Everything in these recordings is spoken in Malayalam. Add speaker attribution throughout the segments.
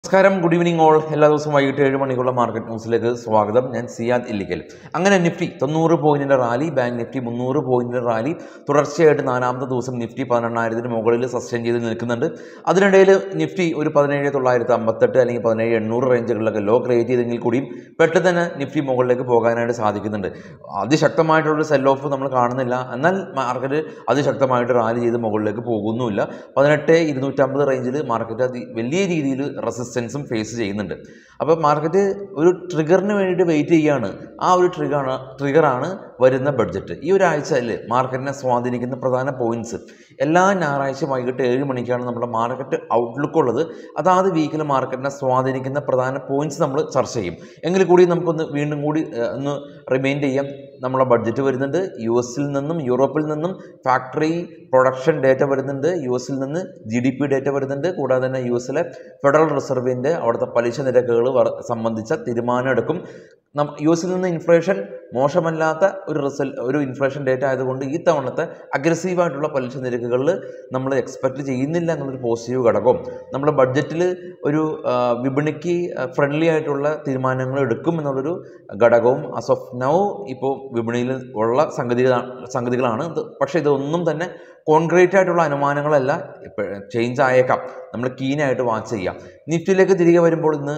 Speaker 1: നമസ്കാരം ഗുഡ് ഈവനിങ് ഓൾ എല്ലാ ദിവസവും വൈകിട്ട് ഏഴ് മണിക്കുള്ള മാർക്കറ്റ് ന്യൂസിലേക്ക് സ്വാഗതം ഞാൻ സിയാദ് ഇല്ലിക്കൽ അങ്ങനെ നിഫ്റ്റി തൊണ്ണൂറ് പോയിന്റിന്റെ റാലി ബാങ്ക് നിഫ്റ്റി മുന്നൂറ് പോയിന്റിന്റെ റാലി തുടർച്ചയായിട്ട് നാലാമത്തെ ദിവസം നിഫ്റ്റി പതിനെണ്ണായിരത്തിന് മുകളിൽ സസ്റ്റെയിൻ ചെയ്ത് നിൽക്കുന്നുണ്ട് അതിനിടയിൽ നിഫ്റ്റി ഒരു പതിനേഴ് തൊള്ളായിരത്തി അമ്പത്തെട്ട് അല്ലെങ്കിൽ പതിനേഴ് എണ്ണൂറ് റേഞ്ചുകളിലൊക്കെ ലോ ക്രിയേറ്റ് ചെയ്തെങ്കിൽ കൂടിയും പെട്ടെന്ന് തന്നെ നിഫ്റ്റി മുകളിലേക്ക് പോകാനായിട്ട് സാധിക്കുന്നുണ്ട് അതിശക്തമായിട്ടുള്ളൊരു സെൽ ഓഫ് നമ്മൾ കാണുന്നില്ല എന്നാൽ മാർക്കറ്റ് അതിശക്തമായിട്ട് റാലി ചെയ്ത് മുകളിലേക്ക് പോകുന്നുമില്ല പതിനെട്ട് ഇരുന്നൂറ്റമ്പത് റേഞ്ചിൽ മാർക്കറ്റ് അതി വലിയ രീതിയിൽ റെസിസ്റ്റൻസും ഫേസ് ചെയ്യുന്നുണ്ട് അപ്പോൾ മാർക്കറ്റ് ഒരു ട്രിഗറിന് വേണ്ടിയിട്ട് വെയിറ്റ് ചെയ്യുകയാണ് ആ ഒരു ട്രിഗറാണ് ട്രിഗറാണ് വരുന്ന ബഡ്ജറ്റ് ഈ ഒരാഴ്ചയിൽ മാർക്കറ്റിനെ സ്വാധീനിക്കുന്ന പ്രധാന പോയിന്റ്സ് എല്ലാ ഞായറാഴ്ച വൈകിട്ട് ഏഴ് മണിക്കാണ് നമ്മുടെ മാർക്കറ്റ് ഔട്ട്ലുക്ക് ഉള്ളത് അതാത് വീക്കിൽ മാർക്കറ്റിനെ സ്വാധീനിക്കുന്ന പ്രധാന പോയിന്റ്സ് നമ്മൾ ചർച്ച ചെയ്യും എങ്കിൽ കൂടി നമുക്കൊന്ന് വീണ്ടും കൂടി ഏഹ്, ഒന്ന് റിമൈൻഡ് ചെയ്യാം നമ്മളെ ബഡ്ജറ്റ് വരുന്നുണ്ട് യു എസിൽ നിന്നും യൂറോപ്പിൽ നിന്നും ഫാക്ടറി പ്രൊഡക്ഷൻ ഡേറ്റ വരുന്നുണ്ട് യു എസിൽ നിന്ന് ജി ഡി പി ഡേറ്റ വരുന്നുണ്ട് കൂടാതെ തന്നെ യു എസിലെ ഫെഡറൽ റിസർവിൻ്റെ അവിടുത്തെ പലിശ നിരക്കുകൾ വർ- സംബന്ധിച്ച തീരുമാനം എടുക്കും നം യു എസിൽ നിന്ന് ഇൻഫ്ലേഷൻ മോശമല്ലാത്ത ഒരു റിസൽ ഒരു ഇൻഫ്ലേഷൻ ഡേറ്റ ആയതുകൊണ്ട് ഈ തവണത്തെ അഗ്രസീവായിട്ടുള്ള പലിശ നിരക്കുകളിൽ നമ്മൾ എക്സ്പെക്റ്റ് ചെയ്യുന്നില്ല എന്നുള്ളൊരു പോസിറ്റീവ് ഘടകവും നമ്മുടെ ബഡ്ജറ്റിൽ ഒരു ആ, വിപണിക്ക് ഫ്രണ്ട്ലി ആയിട്ടുള്ള തീരുമാനങ്ങൾ എടുക്കും എന്നുള്ളൊരു ഘടകവും അസ് ഓഫ് നൗ ഇപ്പോൾ വിപണിയിൽ ഉള്ള സംഗതികളാണ് സംഗതികളാണ് ഇത് പക്ഷേ ഇതൊന്നും തന്നെ കോൺക്രീറ്റ് ആയിട്ടുള്ള അനുമാനങ്ങളല്ല ചേഞ്ച് ആയേക്കാം നമ്മൾ കീനായിട്ട് വാച്ച് ചെയ്യാം നിഫ്റ്റിയിലേക്ക് തിരികെ വരുമ്പോൾ ഇന്ന്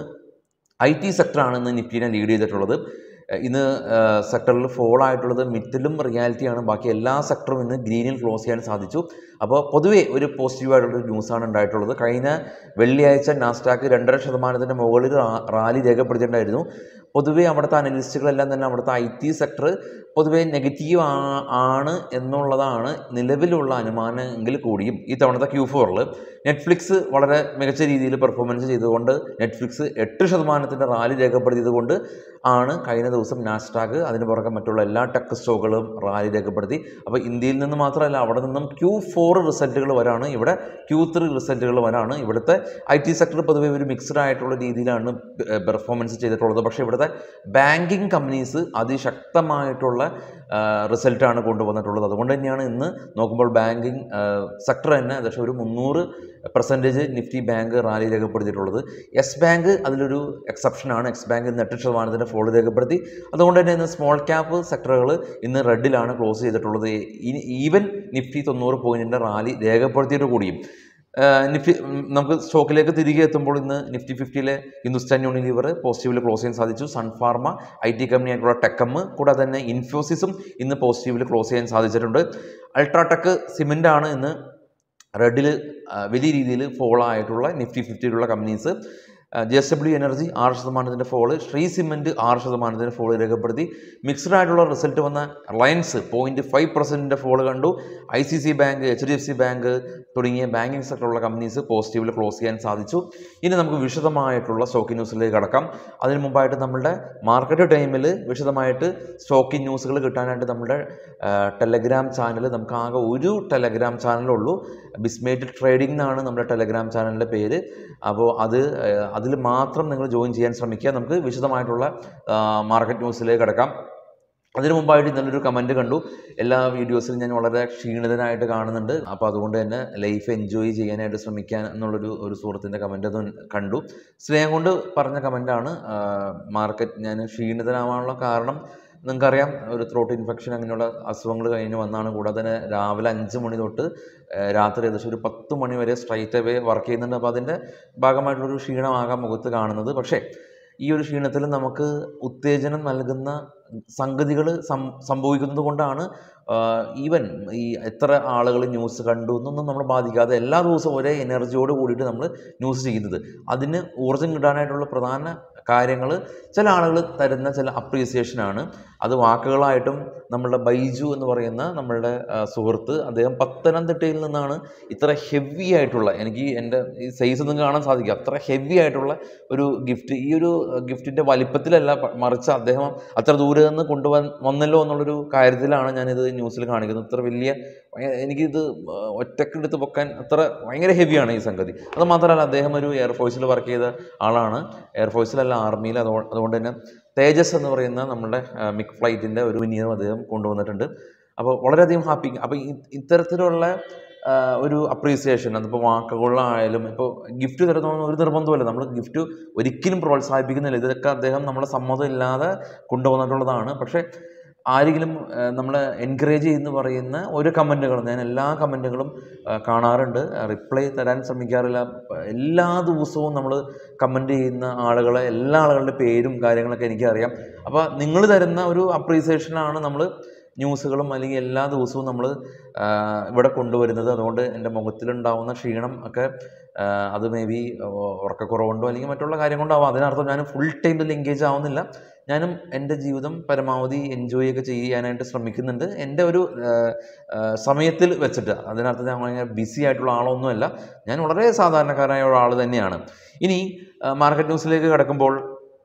Speaker 1: ഐ ടി സെക്ടറാണ് ഇന്ന് നിഫ്റ്റിനെ ലീഡ് ചെയ്തിട്ടുള്ളത് ഏഹ് ഇന്ന് സെക്ടറിൽ ഫോൾ ആയിട്ടുള്ളത് മിറ്റിലും റിയാലിറ്റിയാണ് ബാക്കി എല്ലാ സെക്ടറും ഇന്ന് ഗ്രീനിൽ ക്ലോസ് ചെയ്യാൻ സാധിച്ചു അപ്പോൾ പൊതുവേ ഒരു പോസിറ്റീവായിട്ടുള്ളൊരു ന്യൂസാണ് ഉണ്ടായിട്ടുള്ളത് കഴിഞ്ഞ വെള്ളിയാഴ്ച നാസ്റ്റാക്ക് രണ്ടര ശതമാനത്തിൻ്റെ മുകളിൽ റാ- റാലി രേഖപ്പെടുത്തിയിട്ടുണ്ടായിരുന്നു പൊതുവേ അവിടുത്തെ അനലിസ്റ്റുകളെല്ലാം തന്നെ അവിടുത്തെ ഐ ടി സെക്ടർ പൊതുവേ നെഗറ്റീവ് ആണ് എന്നുള്ളതാണ് നിലവിലുള്ള അനുമാനം എങ്കിൽ കൂടിയും ഈ തവണത്തെ ക്യൂ ഫോറിൽ നെറ്റ്ഫ്ലിക്സ് വളരെ മികച്ച രീതിയിൽ പെർഫോമൻസ് ചെയ്തുകൊണ്ട് നെറ്റ്ഫ്ലിക്സ് എട്ട് ശതമാനത്തിൻ്റെ റാലി രേഖപ്പെടുത്തിയതുകൊണ്ട് ആണ് കഴിഞ്ഞ ദിവസം നാസ്റ്റാക്ക് അതിന് പുറകെ മറ്റുള്ള എല്ലാ ടെക് സ്റ്റോക്കുകളും റാലി രേഖപ്പെടുത്തി അപ്പോൾ ഇന്ത്യയിൽ നിന്ന് മാത്രമല്ല അവിടെ നിന്നും ക്യൂ ഫോർ റിസൾട്ടുകൾ വരാണ് ഇവിടെ ക്യൂ ത്രീ റിസൾട്ടുകൾ വരാണ് ഇവിടുത്തെ ഐ ടി സെക്ടർ പൊതുവെ ഒരു മിക്സ്ഡ് ആയിട്ടുള്ള രീതിയിലാണ് പെർഫോമൻസ് ചെയ്തിട്ടുള്ളത് പക്ഷേ ഇവിടുത്തെ ബാങ്കിങ് കമ്പനീസ് അതിശക്തമായിട്ടുള്ള റിസൾട്ടാണ് കൊണ്ടുവന്നിട്ടുള്ളത് അതുകൊണ്ട് തന്നെയാണ് ഇന്ന് നോക്കുമ്പോൾ ബാങ്കിങ് സെക്ടർ തന്നെ ഏകദേശം ഒരു മുന്നൂറ് പെർസെൻറ്റേജ് നിഫ്റ്റി ബാങ്ക് റാലി രേഖപ്പെടുത്തിയിട്ടുള്ളത് യെസ് ബാങ്ക് അതിലൊരു എക്സെപ്ഷനാണ് എക്സ് ബാങ്ക് ഇന്ന് എട്ട് ശതമാനത്തിൻ്റെ ഫോൾ രേഖപ്പെടുത്തി അതുകൊണ്ട് തന്നെ ഇന്ന് സ്മോൾ ക്യാപ്പ് സെക്ടറുകൾ ഇന്ന് റെഡിലാണ് ക്ലോസ് ചെയ്തിട്ടുള്ളത് ഈ- ഈവൻ നിഫ്റ്റി തൊണ്ണൂറ് പോയിൻറ്റിൻ്റെ റാലി രേഖപ്പെടുത്തിയിട്ട് കൂടിയും ആഹ് നിഫ്റ്റി ഉം, നമുക്ക് സ്റ്റോക്കിലേക്ക് തിരികെ എത്തുമ്പോൾ ഇന്ന് നിഫ്റ്റി ഫിഫ്റ്റിയിലെ ഹിന്ദുസ്ഥാൻ യൂണിലിവർ പോസിറ്റീവിൽ ക്ലോസ് ചെയ്യാൻ സാധിച്ചു സൺഫാർമ ഐ ടി കമ്പനി ആയിട്ടുള്ള ടെക്കം കൂടാതെ തന്നെ ഇൻഫോസിസും ഇന്ന് പോസിറ്റീവിൽ ക്ലോസ് ചെയ്യാൻ സാധിച്ചിട്ടുണ്ട് അൾട്രാടെക് സിമെൻ്റ് ആണ് ഇന്ന് റെഡിൽ വലിയ രീതിയിൽ ഫോൾ ആയിട്ടുള്ള നിഫ്റ്റി ഫിഫ്റ്റിയിലുള്ള companies J S W energy ആറ് ശതമാനത്തിൻ്റെ ഫോള് ശ്രീ സിമെൻറ്റ് ആറ് ശതമാനത്തിൻ്റെ ഫോള് രേഖപ്പെടുത്തി മിക്സ്ഡ് ആയിട്ടുള്ള റിസൾട്ട് വന്ന റിലയൻസ് പോയിൻറ്റ് ഫൈവ് പെർസെൻറ്റിൻ്റെ ഫോള് കണ്ടു I C C bank H D F C bank തുടങ്ങിയ ബാങ്കിങ് സെക്ടറുള്ള കമ്പനീസ് പോസിറ്റീവിൽ ക്ലോസ് ചെയ്യാൻ സാധിച്ചു ഇനി നമുക്ക് വിശദമായിട്ടുള്ള സ്റ്റോക്കി ന്യൂസിലേക്ക് കടക്കാം അതിന് മുമ്പായിട്ട് നമ്മളുടെ മാർക്കറ്റ് ടൈമിൽ വിശദമായിട്ട് സ്റ്റോക്കി ന്യൂസുകൾ കിട്ടാനായിട്ട് നമ്മുടെ ടെലഗ്രാം ചാനൽ നമുക്ക് ആകെ ഒരു ടെലഗ്രാം ചാനലുള്ളൂ ബിസ്മേറ്റ് ട്രേഡിംഗ് എന്നാണ് നമ്മുടെ ടെലഗ്രാം ചാനലിൻ്റെ പേര് അപ്പോൾ അത് അതിൽ മാത്രം നിങ്ങൾ ജോയിൻ ചെയ്യാൻ ശ്രമിക്കുക നമുക്ക് വിശദമായിട്ടുള്ള മാർക്കറ്റ് ന്യൂസിലേക്ക് കിടക്കാം അതിനു മുമ്പായിട്ട് ഇന്നലൊരു കമൻറ്റ് കണ്ടു എല്ലാ വീഡിയോസിലും ഞാൻ വളരെ ക്ഷീണിതനായിട്ട് കാണുന്നുണ്ട് അപ്പോൾ അതുകൊണ്ട് തന്നെ ലൈഫ് എൻജോയ് ചെയ്യാനായിട്ട് ശ്രമിക്കാൻ എന്നുള്ളൊരു ഒരു സുഹൃത്തിൻ്റെ കമൻ്റ് അത് കണ്ടു സ്നേഹം കൊണ്ട് പറഞ്ഞ കമൻറ്റാണ് മാർക്കറ്റ് ഞാൻ ക്ഷീണിതനാവാനുള്ള കാരണം നിങ്ങൾക്കറിയാം ഒരു ത്രോട്ട് ഇൻഫെക്ഷൻ അങ്ങനെയുള്ള അസുഖങ്ങൾ കഴിഞ്ഞ് വന്നാണ് കൂടാതെ തന്നെ രാവിലെ അഞ്ച് മണി തൊട്ട് ഏഹ്, രാത്രി ഏകദേശം ഒരു പത്ത് മണി വരെ സ്ട്രൈറ്റ് അവേ വർക്ക് ചെയ്യുന്നുണ്ട് അപ്പോൾ അതിൻ്റെ ഭാഗമായിട്ടുള്ളൊരു ക്ഷീണമാകാം മുഖത്ത് കാണുന്നത് പക്ഷേ ഈ ഒരു ക്ഷീണത്തിൽ നമുക്ക് ഉത്തേജനം നൽകുന്ന സംഗതികൾ സം സംഭവിക്കുന്നത് കൊണ്ടാണ് ഈവൻ ഈ എത്ര ആളുകൾ ന്യൂസ് കണ്ടു എന്നൊന്നും നമ്മൾ ബാധിക്കാതെ എല്ലാ ദിവസവും ഒരേ എനർജിയോട് കൂടിയിട്ട് നമ്മൾ ന്യൂസ് ചെയ്യുന്നത് അതിന് ഊർജ്ജം കിട്ടാനായിട്ടുള്ള പ്രധാന കാര്യങ്ങൾ ചില ആളുകൾ തരുന്ന ചില അപ്രീസിയേഷനാണ് അത് വാക്കുകളായിട്ടും നമ്മളുടെ ബൈജു എന്ന് പറയുന്ന നമ്മളുടെ ആ, സുഹൃത്ത് അദ്ദേഹം പത്തനംതിട്ടയിൽ നിന്നാണ് ഇത്ര ഹെവി ആയിട്ടുള്ള എനിക്ക് എൻ്റെ ഈ സൈസ് ഒന്നും കാണാൻ സാധിക്കും അത്ര ഹെവി ആയിട്ടുള്ള ഒരു ഗിഫ്റ്റ് ഈ ഒരു ഗിഫ്റ്റിൻ്റെ വലിപ്പത്തിലല്ല പ- മറിച്ച് അദ്ദേഹം അത്ര ദൂരെ നിന്ന് കൊണ്ടുവന്ന് വന്നല്ലോ എന്നുള്ളൊരു കാര്യത്തിലാണ് ഞാനിത് ന്യൂസിൽ കാണിക്കുന്നത് ഇത്ര വലിയ ഭയ- എനിക്കിത് ആ, ഒറ്റക്കെടുത്ത് പൊക്കാൻ അത്ര ഭയങ്കര ഹെവിയാണ് ഈ സംഗതി അത് മാത്രമല്ല അദ്ദേഹം ഒരു എയർഫോഴ്സിൽ വർക്ക് ചെയ്ത ആളാണ് എയർഫോഴ്സിലല്ല ആർമിയിൽ അതുകൊണ്ട് അതുകൊണ്ട് തന്നെ തേജസ് എന്ന് പറയുന്ന നമ്മുടെ ആ, മിക് ഫ്ലൈറ്റിൻ്റെ ഒരു വിനിയോഗം അദ്ദേഹം കൊണ്ടുവന്നിട്ടുണ്ട് അപ്പോൾ വളരെയധികം ഹാപ്പി അപ്പോൾ ഇത്തരത്തിലുള്ള ആ, ഒരു അപ്രീസിയേഷൻ അതിപ്പോൾ വാക്കുകളായാലും ഇപ്പോൾ ഗിഫ്റ്റ് തരുന്ന ഒരു നിർബന്ധമല്ല നമ്മൾ ഗിഫ്റ്റ് ഒരിക്കലും പ്രോത്സാഹിപ്പിക്കുന്നില്ല ഇതൊക്കെ അദ്ദേഹം നമ്മളെ സമ്മതം ഇല്ലാതെ കൊണ്ടുവന്നിട്ടുള്ളതാണ് പക്ഷേ ആരെങ്കിലും നമ്മളെ എൻകറേജ് ചെയ്യുന്ന പറയുന്ന ഒരു കമൻറ്റുകൾ ഞാൻ എല്ലാ കമൻറ്റുകളും കാണാറുണ്ട് റിപ്ലൈ തരാൻ ശ്രമിക്കാറില്ല എല്ലാ ദിവസവും നമ്മൾ കമൻറ്റ് ചെയ്യുന്ന ആളുകളെ എല്ലാ ആളുകളുടെ പേരും കാര്യങ്ങളൊക്കെ എനിക്കറിയാം അപ്പോൾ നിങ്ങൾ തരുന്ന ഒരു അപ്രീസിയേഷനാണ് നമ്മൾ ന്യൂസുകളും അല്ലെങ്കിൽ എല്ലാ ദിവസവും നമ്മൾ ഇവിടെ കൊണ്ടുവരുന്നത് അതുകൊണ്ട് എൻ്റെ മുഖത്തിലുണ്ടാവുന്ന ക്ഷീണം ഒക്കെ ആ, അത് മേ ബി ഉറക്കക്കുറവുണ്ടോ അല്ലെങ്കിൽ മറ്റുള്ള കാര്യം കൊണ്ടാവാം അതിനർത്ഥം ഞാൻ ഫുൾ ടൈം ഇതിൽ എൻഗേജ് ആവുന്നില്ല ഞാനും എൻ്റെ ജീവിതം പരമാവധി എൻജോയ് ഒക്കെ ചെയ്യാനായിട്ട് ശ്രമിക്കുന്നുണ്ട് എൻ്റെ ഒരു ആ, ആ, സമയത്തിൽ വെച്ചിട്ട് അതിനർത്ഥം ഞാൻ ഭയങ്കര ബിസി ആയിട്ടുള്ള ആളൊന്നുമല്ല ഞാൻ വളരെ സാധാരണക്കാരായ ഒരാൾ തന്നെയാണ് ഇനി മാർക്കറ്റ് ന്യൂസിലേക്ക് കിടക്കുമ്പോൾ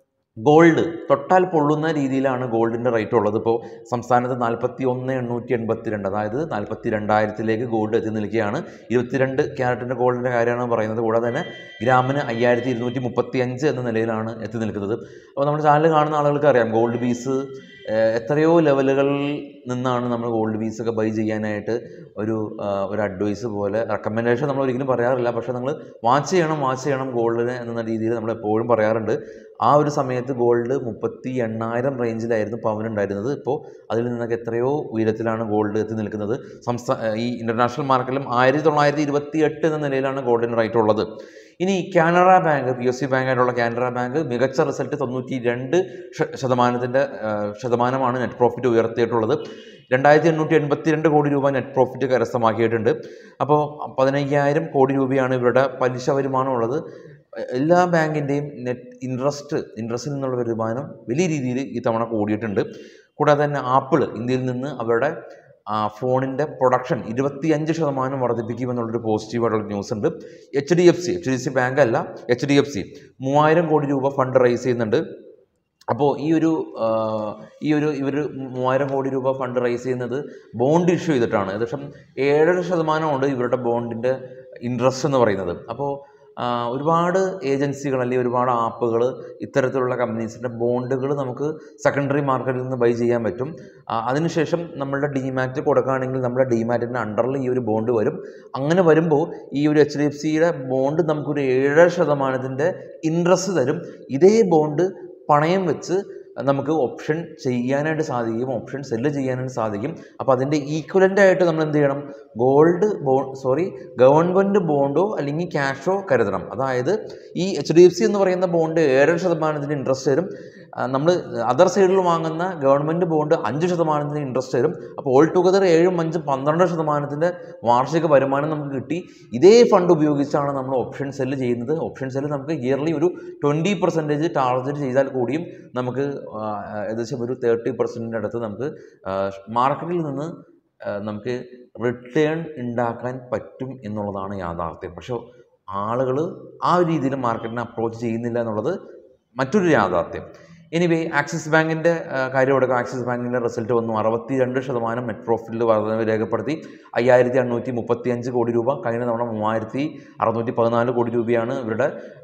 Speaker 1: ഗോൾഡ് തൊട്ടാൽ പൊള്ളുന്ന രീതിയിലാണ് ഗോൾഡിൻ്റെ റേറ്റ് ഉള്ളത് ഇപ്പോൾ സംസ്ഥാനത്ത് നാൽപ്പത്തി ഒന്ന് എണ്ണൂറ്റി എൺപത്തി രണ്ട് അതായത് നാൽപ്പത്തി രണ്ടായിരത്തിലേക്ക് ഗോൾഡ് എത്തി നിൽക്കുകയാണ് ഇരുപത്തിരണ്ട് ക്യാരറ്റിൻ്റെ ഗോൾഡിൻ്റെ കാര്യമാണ് പറയുന്നത് കൂടാതെ തന്നെ ഗ്രാമിന് അയ്യായിരത്തി ഇരുന്നൂറ്റി മുപ്പത്തി അഞ്ച് എന്ന നിലയിലാണ് എത്തി നിൽക്കുന്നത് അപ്പോൾ നമ്മുടെ ചാനൽ കാണുന്ന ആളുകൾക്ക് അറിയാം ഗോൾഡ് പീസ് എത്രയോ ലെവലുകളിൽ നിന്നാണ് നമ്മൾ ഗോൾഡ് പീസ് ഒക്കെ ബൈ ചെയ്യാനായിട്ട് ഒരു ആ, ഒരു അഡ്വൈസ് പോലെ റെക്കമെൻഡേഷൻ നമ്മൾ ഒരിക്കലും പറയാറില്ല പക്ഷേ നിങ്ങൾ വാച്ച് ചെയ്യണം വാച്ച് ചെയ്യണം ഗോൾഡിന് എന്ന രീതിയിൽ നമ്മൾ എപ്പോഴും പറയാറുണ്ട് ആ ഒരു സമയത്ത് ഗോൾഡ് മുപ്പത്തി എണ്ണായിരം റേഞ്ചിലായിരുന്നു പവനുണ്ടായിരുന്നത് ഇപ്പോൾ അതിൽ നിന്നൊക്കെ എത്രയോ ഉയരത്തിലാണ് ഗോൾഡ് എത്തി നിൽക്കുന്നത് സംസ്ഥാന ഈ ഇൻ്റർനാഷണൽ മാർക്കറ്റിലും ആയിരത്തി തൊള്ളായിരത്തി ഇരുപത്തി എട്ട് എന്ന നിലയിലാണ് ഗോൾഡിന് റേറ്റ് ഉള്ളത് ഇനി കാനറ ബാങ്ക് പി എസ് സി ബാങ്കായിട്ടുള്ള കാനറ ബാങ്ക് മികച്ച റിസൾട്ട് തൊണ്ണൂറ്റി രണ്ട് ശ- ശതമാനത്തിൻ്റെ ആ, ശതമാനമാണ് നെറ്റ് പ്രോഫിറ്റ് ഉയർത്തിയിട്ടുള്ളത് രണ്ടായിരത്തി എണ്ണൂറ്റി എൺപത്തി രണ്ട് കോടി രൂപ നെറ്റ് പ്രോഫിറ്റ് കരസ്ഥമാക്കിയിട്ടുണ്ട് അപ്പോൾ പതിനയ്യായിരം കോടി രൂപയാണ് ഇവരുടെ പലിശ വരുമാനം ഉള്ളത് എല്ലാ ബാങ്കിൻ്റെയും നെറ്റ് ഇൻട്രസ്റ്റ് ഇൻട്രസ്റ്റിൽ നിന്നുള്ള വരുമാനം വലിയ രീതിയിൽ ഈ തവണ കൂടിയിട്ടുണ്ട് കൂടാതെ തന്നെ ആപ്പിൾ ഇന്ത്യയിൽ നിന്ന് അവരുടെ ഫോണിൻ്റെ പ്രൊഡക്ഷൻ ഇരുപത്തിയഞ്ച് ശതമാനം വർദ്ധിപ്പിക്കുമെന്നുള്ളൊരു പോസിറ്റീവായിട്ടുള്ള ന്യൂസ് ഉണ്ട് H D F C H D F C bank അല്ല എച്ച് ഡി എഫ് സി മൂവായിരം കോടി രൂപ ഫണ്ട് റൈസ് ചെയ്യുന്നുണ്ട് അപ്പോൾ ഈ ഒരു ആ, ഈ ഒരു ഇവർ മൂവായിരം കോടി രൂപ ഫണ്ട് റൈസ് ചെയ്യുന്നത് ബോണ്ട് ഇഷ്യൂ ചെയ്തിട്ടാണ് ഏകദേശം ഏഴര ശതമാനമുണ്ട് ഇവരുടെ ബോണ്ടിൻ്റെ ഇൻട്രസ്റ്റ് എന്ന് പറയുന്നത് അപ്പോൾ ആ, ഒരുപാട് ഏജൻസികൾ അല്ലെങ്കിൽ ഒരുപാട് ആപ്പുകൾ ഇത്തരത്തിലുള്ള കമ്പനീസിൻ്റെ ബോണ്ടുകൾ നമുക്ക് സെക്കൻഡറി മാർക്കറ്റിൽ നിന്ന് ബൈ ചെയ്യാൻ പറ്റും ആ, അതിനുശേഷം നമ്മളുടെ ഡിമാറ്റ് കൊടുക്കുകയാണെങ്കിൽ നമ്മുടെ ഡിമാറ്റിൻ്റെ അണ്ടറിൽ ഈ ഒരു ബോണ്ട് വരും അങ്ങനെ വരുമ്പോൾ ഈ ഒരു എച്ച് ഡി എഫ് സിയുടെ ബോണ്ട് നമുക്കൊരു ഏഴര ശതമാനത്തിൻ്റെ ഇൻട്രസ്റ്റ് തരും ഇതേ ബോണ്ട് പണയം വെച്ച് നമുക്ക് ഓപ്ഷൻ ചെയ്യാനായിട്ട് സാധിക്കും ഓപ്ഷൻ സെല്ല് ചെയ്യാനായിട്ട് സാധിക്കും അപ്പോൾ അതിൻ്റെ ഈക്വലൻ്റ് ആയിട്ട് നമ്മൾ എന്ത് ചെയ്യണം ഗോൾഡ് ബോ സോറി ഗവൺമെൻറ് ബോണ്ടോ അല്ലെങ്കിൽ ക്യാഷോ കരുതണം അതായത് ഈ എച്ച് ഡി എഫ് സി എന്ന് പറയുന്ന ബോണ്ട് ഏഴര ശതമാനത്തിന് ഇൻട്രസ്റ്റ് തരും നമ്മൾ അതർ സൈഡിൽ വാങ്ങുന്ന ഗവൺമെൻറ് ബോണ്ട് അഞ്ച് ശതമാനത്തിന് ഇൻട്രസ്റ്റ് തരും അപ്പോൾ ഓൾ ടുഗദർ ഏഴും അഞ്ചും പന്ത്രണ്ട് ശതമാനത്തിൻ്റെ വാർഷിക വരുമാനം നമുക്ക് കിട്ടി ഇതേ ഫണ്ട് ഉപയോഗിച്ചാണ് നമ്മൾ ഓപ്ഷൻ സെല്ല് ചെയ്യുന്നത് ഓപ്ഷൻ സെല്ല് നമുക്ക് ഇയർലി ഒരു ട്വൻറ്റി പെർസെൻറ്റേജ് ടാർഗറ്റ് ചെയ്താൽ കൂടിയും നമുക്ക് ആ, ഏകദേശം ഒരു തേർട്ടി പെർസെൻറ്റിൻ്റെ അടുത്ത് നമുക്ക് മാർക്കറ്റിൽ നിന്ന് ആ, നമുക്ക് റിട്ടേൺ ഉണ്ടാക്കാൻ പറ്റും എന്നുള്ളതാണ് യാഥാർത്ഥ്യം പക്ഷേ ആളുകൾ ആ ഒരു രീതിയിൽ മാർക്കറ്റിനെ അപ്രോച്ച് ചെയ്യുന്നില്ല എന്നുള്ളത് മറ്റൊരു യാഥാർത്ഥ്യം എനിവേ ആക്സിസ് ബാങ്കിൻ്റെ കാര്യം എടുക്കാം ആക്സിസ് ബാങ്കിൻ്റെ റിസൾട്ട് വന്നു അറുപത്തി രണ്ട് ശതമാനം നെറ്റ് പ്രോഫിറ്റിൽ വർധനവ് രേഖപ്പെടുത്തി അയ്യായിരത്തി എണ്ണൂറ്റി മുപ്പത്തി അഞ്ച് കോടി രൂപ കഴിഞ്ഞ തവണ മൂവായിരത്തി അറുന്നൂറ്റി പതിനാല് കോടി രൂപയാണ് ഇവരുടെ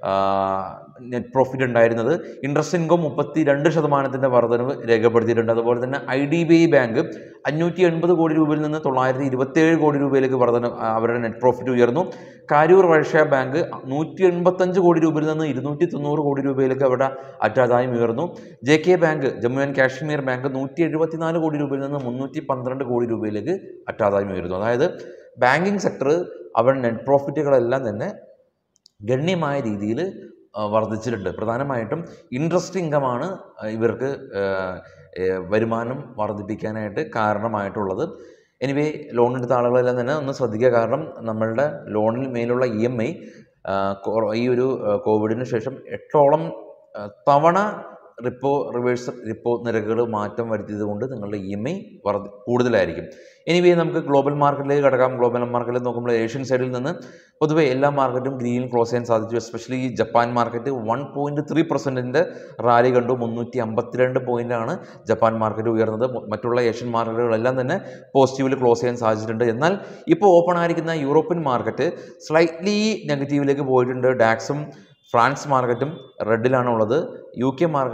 Speaker 1: നെറ്റ് പ്രോഫിറ്റ് ഉണ്ടായിരുന്നത് ഇൻട്രസ്റ്റ് ഇൻകം മുപ്പത്തി രണ്ട് ശതമാനത്തിൻ്റെ വർധനവ് രേഖപ്പെടുത്തിയിട്ടുണ്ട് അതുപോലെ തന്നെ I D B I bank അഞ്ഞൂറ്റി എൺപത് കോടി രൂപയിൽ നിന്ന് തൊള്ളായിരത്തി ഇരുപത്തിയേഴ് കോടി രൂപയിലേക്ക് വർധന ആ, അവരുടെ നെറ്റ് പ്രോഫിറ്റ് ഉയർന്നു കാരൂർ വൈശ്യ ബാങ്ക് നൂറ്റി എൺപത്തഞ്ച് കോടി രൂപയിൽ നിന്ന് ഇരുന്നൂറ്റി തൊണ്ണൂറ് കോടി രൂപയിലേക്ക് അവരുടെ അറ്റാദായം ഉയർന്നു J K bank Jammu and Kashmir bank നൂറ്റി എഴുപത്തിനാല് കോടി രൂപയിൽ നിന്ന് മുന്നൂറ്റി പന്ത്രണ്ട് കോടി രൂപയിലേക്ക് അറ്റാദായം ഉയർന്നു അതായത് ബാങ്കിങ് സെക്ടർ അവരുടെ നെറ്റ് പ്രോഫിറ്റുകളെല്ലാം തന്നെ ഗണ്യമായ രീതിയിൽ വർദ്ധിച്ചിട്ടുണ്ട് പ്രധാനമായിട്ടും ഇൻട്രസ്റ്റ് ഇൻകമാണ് ഇവർക്ക് ആ, ഏ, വരുമാനം വർദ്ധിപ്പിക്കാനായിട്ട് കാരണമായിട്ടുള്ളത് എനിവേ ലോൺ എടുത്ത ആളുകളെല്ലാം തന്നെ ഒന്ന് ശ്രദ്ധിക്കുക കാരണം നമ്മളുടെ ലോണിൽ മേലുള്ള ഇ എം ഐ ഈ ഒരു ആ, കോവിഡിന് ശേഷം എട്ടോളം ആ, തവണ റിപ്പോ റിവേഴ്സ് റിപ്പോ നിരക്കുകൾ മാറ്റം വരുത്തിയത് കൊണ്ട് നിങ്ങളുടെ ഇ എം ഐ വർദ്ധ കൂടുതലായിരിക്കും എനിവേ നമുക്ക് ഗ്ലോബൽ മാർക്കറ്റിലേക്ക് കിടക്കാം ഗ്ലോബൽ മാർക്കറ്റിൽ നോക്കുമ്പോൾ ഏഷ്യൻ സൈഡിൽ നിന്ന് പൊതുവെ എല്ലാ മാർക്കറ്റും ഗ്രീനിൽ ക്ലോസ് ചെയ്യാൻ സാധിച്ചു especially Japan market one point three പെർസെൻറ്റിൻ്റെ റാലി കണ്ടു മുന്നൂറ്റി അമ്പത്തിരണ്ട് പോയിൻ്റാണ് ജപ്പാൻ മാർക്കറ്റ് ഉയർന്നത് മ- മറ്റുള്ള ഏഷ്യൻ മാർക്കറ്റുകളെല്ലാം തന്നെ പോസിറ്റീവിൽ ക്ലോസ് ചെയ്യാൻ സാധിച്ചിട്ടുണ്ട് എന്നാൽ ഇപ്പോൾ ഓപ്പൺ ആയിരിക്കുന്ന യൂറോപ്യൻ മാർക്കറ്റ് സ്ലൈറ്റ്ലി നെഗറ്റീവിലേക്ക് പോയിട്ടുണ്ട് ഡാക്സും ഫ്രാൻസ് മാർക്കറ്റും റെഡിലാണ് ഉള്ളത് യു കെ മാർക്കറ്റ്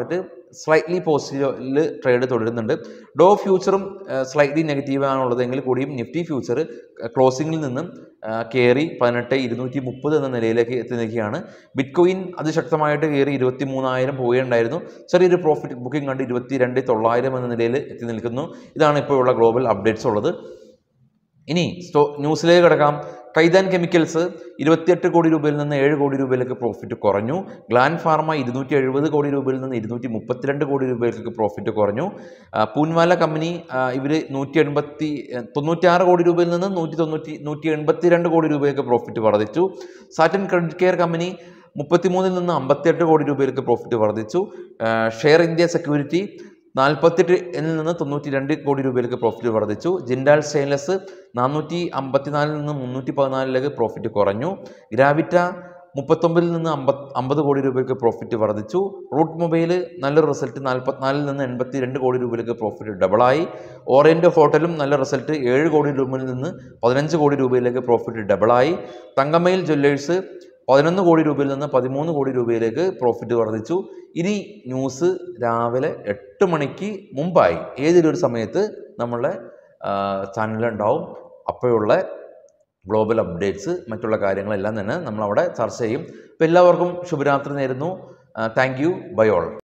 Speaker 1: സ്ലൈറ്റ്ലി പോസിറ്റീവിൽ ട്രേഡ് തുടരുന്നുണ്ട് ഡോ ഫ്യൂച്ചറും സ്ലൈറ്റ്ലി നെഗറ്റീവ് ആണുള്ളതെങ്കിൽ കൂടിയും നിഫ്റ്റി ഫ്യൂച്ചർ ക്ലോസിംഗിൽ നിന്നും ആ, കയറി പതിനെട്ട് ഇരുന്നൂറ്റി മുപ്പത് എന്ന നിലയിലേക്ക് എത്തി നിൽക്കുകയാണ് ബിറ്റ് കോയിൻ അതിശക്തമായിട്ട് കയറി ഇരുപത്തി മൂന്നായിരം പോവുകയുണ്ടായിരുന്നു ചെറിയൊരു പ്രോഫിറ്റ് ബുക്കിംഗ് കണ്ട് ഇരുപത്തി രണ്ട് തൊള്ളായിരം എന്ന നിലയിൽ എത്തി നിൽക്കുന്നു ഇതാണ് ഇപ്പോഴുള്ള ഗ്ലോബൽ അപ്ഡേറ്റ്സ് ഉള്ളത് ഇനി സ്റ്റോ ന്യൂസിലേക്ക് കിടക്കാം കൈതാൻ കെമിക്കൽസ് ഇരുപത്തിയെട്ട് കോടി രൂപയിൽ നിന്ന് ഏഴ് കോടി രൂപയിലേക്ക് പ്രോഫിറ്റ് കുറഞ്ഞു ഗ്ലാൻ ഫാർമ ഇരുന്നൂറ്റി എഴുപത് കോടി രൂപയിൽ നിന്ന് ഇരുന്നൂറ്റി മുപ്പത്തിരണ്ട് കോടി രൂപയിലേക്ക് പ്രോഫിറ്റ് കുറഞ്ഞു ആ, പൂൻവാല കമ്പനി ഇവർ നൂറ്റി എൺപത്തി തൊണ്ണൂറ്റിയാറ് കോടി രൂപയിൽ നിന്ന് നൂറ്റി തൊണ്ണൂറ്റി നൂറ്റി എൺപത്തി രണ്ട് കോടി രൂപയിലേക്ക് പ്രോഫിറ്റ് വർദ്ധിച്ചു സാറ്റൻ ക്രെഡിറ്റ് കെയർ കമ്പനി മുപ്പത്തിമൂന്നിൽ നിന്ന് അമ്പത്തിയെട്ട് കോടി രൂപയിലേക്ക് പ്രോഫിറ്റ് വർദ്ധിച്ചു ആ, ഷെയർ ഇന്ത്യ സെക്യൂരിറ്റി നാൽപ്പത്തെട്ട് എന്നിൽ നിന്ന് തൊണ്ണൂറ്റി രണ്ട് കോടി രൂപയിലേക്ക് പ്രോഫിറ്റ് വർദ്ധിച്ചു ജിൻഡാൽ സ്റ്റെയിൻലെസ് നാനൂറ്റി അമ്പത്തിനാലിൽ നിന്ന് മുന്നൂറ്റി പതിനാലിലേക്ക് പ്രോഫിറ്റ് കുറഞ്ഞു ഗ്രാവിറ്റ മുപ്പത്തൊമ്പതിൽ നിന്ന് അമ്പത് അമ്പത് കോടി രൂപയ്ക്ക് പ്രോഫിറ്റ് വർദ്ധിച്ചു റൂട്ട് മൊബൈൽ നല്ലൊരു റിസൾട്ട് നാൽപ്പത്തിനാലിൽ നിന്ന് എൺപത്തി രണ്ട് കോടി രൂപയിലേക്ക് പ്രോഫിറ്റ് ഡബിളായി ഓറിയൻ്റ് ഹോട്ടലും നല്ല റിസൾട്ട് ഏഴ് കോടി രൂപയിൽ നിന്ന് പതിനഞ്ച് കോടി രൂപയിലേക്ക് പ്രോഫിറ്റ് ഡബിളായി തങ്കമയിൽ ജ്വല്ലേഴ്സ് പതിനൊന്ന് കോടി രൂപയിൽ നിന്ന് പതിമൂന്ന് കോടി രൂപയിലേക്ക് പ്രോഫിറ്റ് വർദ്ധിച്ചു ഇനി ന്യൂസ് രാവിലെ എട്ട് മണിക്ക് മുമ്പായി ഏതെങ്കിലും ഒരു സമയത്ത് നമ്മളുടെ ചാനലുണ്ടാവും അപ്പോഴുള്ള ഗ്ലോബൽ അപ്ഡേറ്റ്സ് മറ്റുള്ള കാര്യങ്ങളെല്ലാം തന്നെ നമ്മളവിടെ ചർച്ച ചെയ്യും അപ്പോൾ എല്ലാവർക്കും ശുഭരാത്രി നേരുന്നു താങ്ക് യു ബൈ ഓൾ